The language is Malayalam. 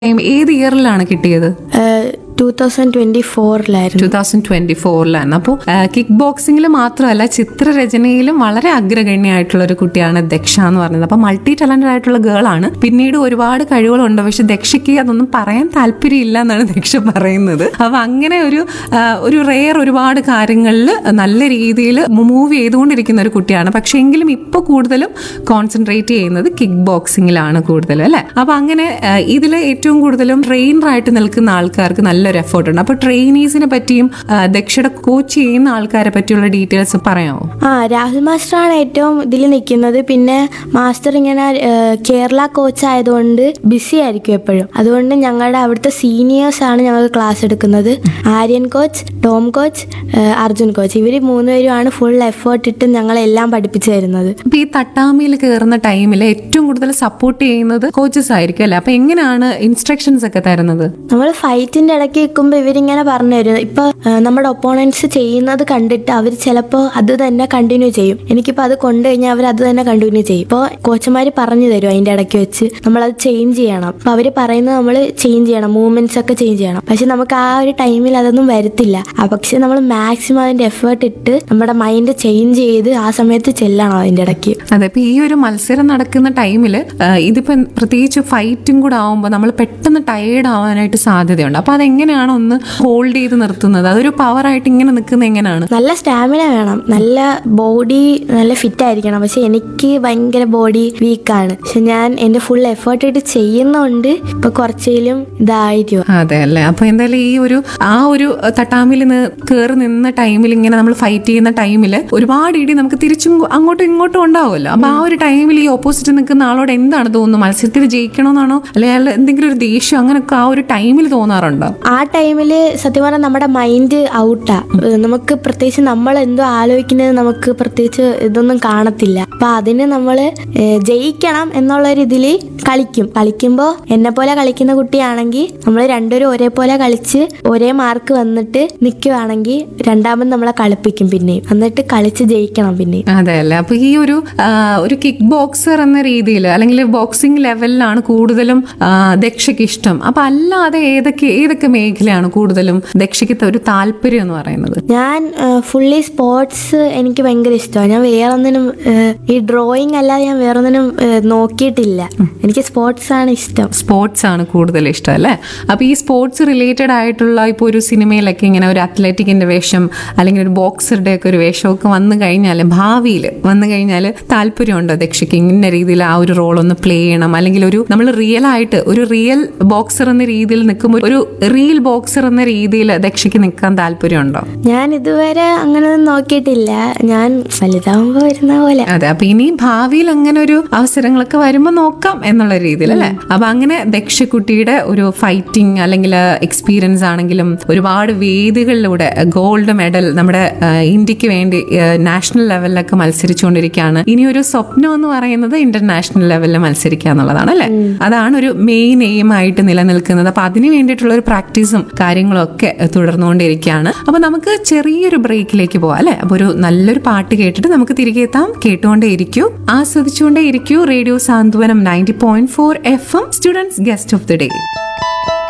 ടൈം ഏത് ഇയറിലാണ് കിട്ടിയത് ടൂ തൗസൻഡ് ട്വന്റി ഫോറിലായിരുന്നു ടൂ തൗസൻഡ് ട്വന്റി ഫോറിലാണ് അപ്പോൾ കിക്ക് ബോക്സിംഗിൽ മാത്രമല്ല ചിത്രരചനയിലും വളരെ അഗ്രഗണ്യമായിട്ടുള്ള ഒരു കുട്ടിയാണ് ദക്ഷ എന്ന് പറയുന്നത് അപ്പോൾ മൾട്ടി ടാലന്റഡ് ആയിട്ടുള്ള ഗേൾ ആണ് പിന്നീട് ഒരുപാട് കഴിവുകളുണ്ട് പക്ഷെ ദക്ഷയ്ക്ക് അതൊന്നും പറയാൻ താല്പര്യമില്ല എന്നാണ് ദക്ഷ പറയുന്നത് അപ്പൊ അങ്ങനെ ഒരു ആ, ഒരു റെയർ ഒരുപാട് കാര്യങ്ങളിൽ നല്ല രീതിയിൽ മൂവ് ചെയ്തുകൊണ്ടിരിക്കുന്ന ഒരു കുട്ടിയാണ് പക്ഷെ എങ്കിലും ഇപ്പൊ കൂടുതലും കോൺസെൻട്രേറ്റ് ചെയ്യുന്നത് കിക്ക് ബോക്സിംഗിലാണ് കൂടുതലും അല്ലെ അപ്പൊ അങ്ങനെ ഇതിൽ ഏറ്റവും കൂടുതലും ട്രെയിനർ ആയിട്ട് നിൽക്കുന്ന ആൾക്കാർക്ക് നല്ലൊരു എഫേർട്ട് ഉണ്ട് അപ്പൊ ട്രെയിനീസിനെ പറ്റിയും ആ, ദക്ഷയുടെ കോച്ച് ചെയ്യുന്ന ആൾക്കാരെ പറ്റിയുള്ള ഡീറ്റെയിൽസ് പറയാമോ ആ രാഹുൽ മാസ്റ്ററാണ് ഏറ്റവും ഇതിൽ നിൽക്കുന്നത് പിന്നെ മാസ്റ്റർ ഇങ്ങനെ ഏഹ്, കേരള കോച്ച് ആയതുകൊണ്ട് ബിസി ആയിരിക്കും എപ്പോഴും അതുകൊണ്ട് ഞങ്ങളുടെ അവിടുത്തെ സീനിയേഴ്സ് ആണ് ഞങ്ങൾക്ക് ക്ലാസ് എടുക്കുന്നത് ആര്യൻ കോച്ച് ടോം കോച്ച് ഏഹ്, അർജുൻ കോച്ച് ഇവർ മൂന്നുപേരുമാണ് ഫുൾ എഫേർട്ട് ഇട്ട് ഞങ്ങളെല്ലാം പഠിപ്പിച്ചു തരുന്നത് അപ്പൊ ഈ തട്ടാമിയിൽ കയറുന്ന ടൈമിൽ ഏറ്റവും കൂടുതൽ സപ്പോർട്ട് ചെയ്യുന്നത് കോച്ചസ് ആയിരിക്കും അല്ലെ അപ്പൊ എങ്ങനെയാണ് ഇൻസ്ട്രക്ഷൻസ് ഒക്കെ തരുന്നത് നമ്മൾ ഫൈറ്റിന്റെ ഇടയ്ക്ക് നിൽക്കുമ്പോൾ ഇവരിങ്ങനെ പറഞ്ഞു തരും ഇപ്പൊ ആ, നമ്മുടെ ഒപ്പോണൻസ് ചെയ്യുന്നത് കണ്ടിട്ട് അവർ ചിലപ്പോൾ അത് തന്നെ കണ്ടിന്യൂ ചെയ്യും എനിക്കിപ്പോൾ അത് കൊണ്ടു കഴിഞ്ഞാൽ അവർ അത് തന്നെ കണ്ടിന്യൂ ചെയ്യും ഇപ്പോൾ കോച്ചന്മാർ പറഞ്ഞു തരും അതിന്റെ ഇടയ്ക്ക് വെച്ച് നമ്മളത് ചേഞ്ച് ചെയ്യണം അപ്പൊ അവർ പറയുന്നത് നമ്മൾ ചേഞ്ച് ചെയ്യണം മൂവ്മെന്റ്സ് ഒക്കെ ചേഞ്ച് ചെയ്യണം പക്ഷെ നമുക്ക് ആ ഒരു ടൈമിൽ അതൊന്നും വരത്തില്ല ആ പക്ഷെ നമ്മൾ മാക്സിമം അതിന്റെ എഫേർട്ട് ഇട്ട് നമ്മുടെ മൈൻഡ് ചേഞ്ച് ചെയ്ത് ആ സമയത്ത് ചെല്ലണം അതിന്റെ ഇടയ്ക്ക് അതെ ഇപ്പൊ ഈ ഒരു മത്സരം നടക്കുന്ന ടൈമിൽ ഇതിപ്പോ പ്രത്യേകിച്ച് ഫൈറ്റും കൂടെ ആവുമ്പോൾ നമ്മൾ പെട്ടെന്ന് ടയേർഡ് ആവാനായിട്ട് സാധ്യതയുണ്ട് അപ്പൊ അതെങ്ങനെയാണ് ഒന്ന് ഹോൾഡ് ചെയ്ത് നിർത്തുന്നത് അതൊരു പവർ ആയിട്ട് ഇങ്ങനെ നിൽക്കുന്നത് എങ്ങനെയാണ് നല്ല സ്റ്റാമിന വേണം നല്ല ബോഡി നല്ല ഫിറ്റ് ആയിരിക്കണം പക്ഷെ എനിക്ക് ഭയങ്കര ബോഡി വീക്കാണ് പക്ഷെ ഞാൻ എന്റെ ഫുൾ എഫേർട്ട് ഇട്ട് ചെയ്യുന്നോണ്ട് ഇപ്പൊ കുറച്ചേലും ഇതായിരിക്കും അതെ അല്ലേ അപ്പൊ എന്തായാലും ഈ ഒരു ആ ഒരു തട്ടാമിൽ കയറി നിന്ന ടൈമിൽ ഇങ്ങനെ നമ്മൾ ഫൈറ്റ് ചെയ്യുന്ന ടൈമിൽ ഒരുപാട് ഇടി നമുക്ക് തിരിച്ചും അങ്ങോട്ടും ഇങ്ങോട്ടും ഉണ്ടാവുമല്ലോ അപ്പൊ ആ ഒരു ടൈമിൽ ഈ ഓപ്പോസിറ്റ് നിൽക്കുന്ന ആളോട് എന്താണ് തോന്നുന്നത് മത്സരത്തിൽ ജയിക്കണമെന്നാണോ അല്ലെങ്കിൽ അയാൾ എന്തെങ്കിലും ഒരു ദേഷ്യം അങ്ങനെയൊക്കെ ആ ഒരു ടൈമിൽ തോന്നാറുണ്ടോ ആ ടൈമില് സത്യം പറഞ്ഞാൽ നമ്മുടെ മൈൻഡ് ഔട്ടാ നമുക്ക് പ്രത്യേകിച്ച് നമ്മൾ എന്തോ ആലോചിക്കുന്നത് നമുക്ക് പ്രത്യേകിച്ച് ഇതൊന്നും കാണത്തില്ല അപ്പൊ അതിന് നമ്മൾ ജയിക്കണം എന്നുള്ള ഒരു ഇതില് കളിക്കും കളിക്കുമ്പോൾ എന്നെ പോലെ കളിക്കുന്ന കുട്ടിയാണെങ്കിൽ നമ്മൾ രണ്ടുപേരും ഒരേപോലെ കളിച്ച് ഒരേ മാർക്ക് വന്നിട്ട് നിൽക്കുവാണെങ്കിൽ രണ്ടാമത് നമ്മളെ കളിപ്പിക്കും പിന്നെയും എന്നിട്ട് കളിച്ച് ജയിക്കണം പിന്നെയും അതെ അല്ലേ അപ്പൊ ഈ ഒരു ആ, ഒരു കിക്ക് ബോക്സർ എന്ന രീതിയിൽ അല്ലെങ്കിൽ ബോക്സിംഗ് ലെവലിലാണ് കൂടുതലും ആ, ദക്ഷയ്ക്ക് ഇഷ്ടം അപ്പൊ അല്ലാതെ ഏതൊക്കെ ഏതൊക്കെ മേഖലയാണ് കൂടുതലും ദക്ഷയ്ക്ക് ഒരു താല്പര്യം എന്ന് പറയുന്നത് ഞാൻ ഫുള്ളി സ്പോർട്സ് എനിക്ക് ഭയങ്കര ഇഷ്ടമാണ് ഞാൻ വേറൊന്നിനും ഏഹ്, ഈ ഡ്രോയിങ് അല്ലാതെ ഞാൻ വേറൊന്നിനും ഏഹ്, നോക്കിയിട്ടില്ല എനിക്ക് സ്പോർട്സ് ആണ് ഇഷ്ടം സ്പോർട്സ് ആണ് കൂടുതൽ ഇഷ്ടം അല്ലേ അപ്പൊ ഈ സ്പോർട്സ് റിലേറ്റഡ് ആയിട്ടുള്ള ഇപ്പോൾ ഒരു സിനിമയിലൊക്കെ ഇങ്ങനെ ഒരു അത്ലറ്റിക്കിന്റെ വേഷം അല്ലെങ്കിൽ ഒരു ബോക്സറുടെ ഒക്കെ ഒരു വേഷമൊക്കെ വന്നു കഴിഞ്ഞാൽ ഭാവിയിൽ വന്നു കഴിഞ്ഞാൽ താല്പര്യമുണ്ടോ ദക്ഷയ്ക്ക് ഇന്ന രീതിയിൽ ആ ഒരു റോൾ ഒന്ന് പ്ലേ ചെയ്യണം അല്ലെങ്കിൽ ഒരു നമ്മൾ റിയൽ ആയിട്ട് ഒരു റിയൽ ബോക്സർ എന്ന രീതിയിൽ നിൽക്കുമ്പോൾ ഒരു റിയൽ ബോക്സർ എന്ന രീതിയിൽ ദക്ഷയ്ക്ക് നിൽക്കാൻ താല്പര്യമുണ്ടോ ഞാൻ ഇതുവരെ അങ്ങനെ ഒന്നും നോക്കിയിട്ടില്ല ഞാൻ വലുതാവുമ്പോ വരുന്ന പോലെ അതെ അപ്പൊ ഇനി ഭാവിയിൽ അങ്ങനെ ഒരു അവസരങ്ങളൊക്കെ വരുമ്പോൾ നോക്കാം എന്നുള്ള രീതിയിൽ അല്ലെ അപ്പൊ അങ്ങനെ ദക്ഷക്കുട്ടിയുടെ ഒരു ഫൈറ്റിംഗ് അല്ലെങ്കിൽ എക്സ്പീരിയൻസ് ആണെങ്കിലും ഒരുപാട് വേദികളിലൂടെ ഗോൾഡ് മെഡൽ നമ്മുടെ ആ, ഇന്ത്യക്ക് വേണ്ടി നാഷണൽ ലെവലിലൊക്കെ മത്സരിച്ചുകൊണ്ടിരിക്കുകയാണ് ഇനി ഒരു സ്വപ്നം എന്ന് പറയുന്നത് ഇന്റർനാഷണൽ ലെവലിൽ മത്സരിക്കുക എന്നുള്ളതാണ് അല്ലെ അതാണ് ഒരു മെയിൻ എയിം ആയിട്ട് നിലനിൽക്കുന്നത് അപ്പൊ അതിന് വേണ്ടിയിട്ടുള്ള ഒരു പ്രാക്ടീസും കാര്യങ്ങളും ഒക്കെ തുടർന്നുകൊണ്ടിരിക്കുകയാണ് അപ്പൊ നമുക്ക് ചെറിയൊരു ബ്രേക്കിലേക്ക് പോവാം അല്ലെ അപ്പൊ ഒരു നല്ലൊരു പാട്ട് കേട്ടിട്ട് നമുക്ക് തിരികെ എത്താം കേട്ടുകൊണ്ടേ ഇരിക്കൂ ആസ്വദിച്ചുകൊണ്ടേ ഇരിക്കൂ radio Santhwanam ninety point four F M students guest of the day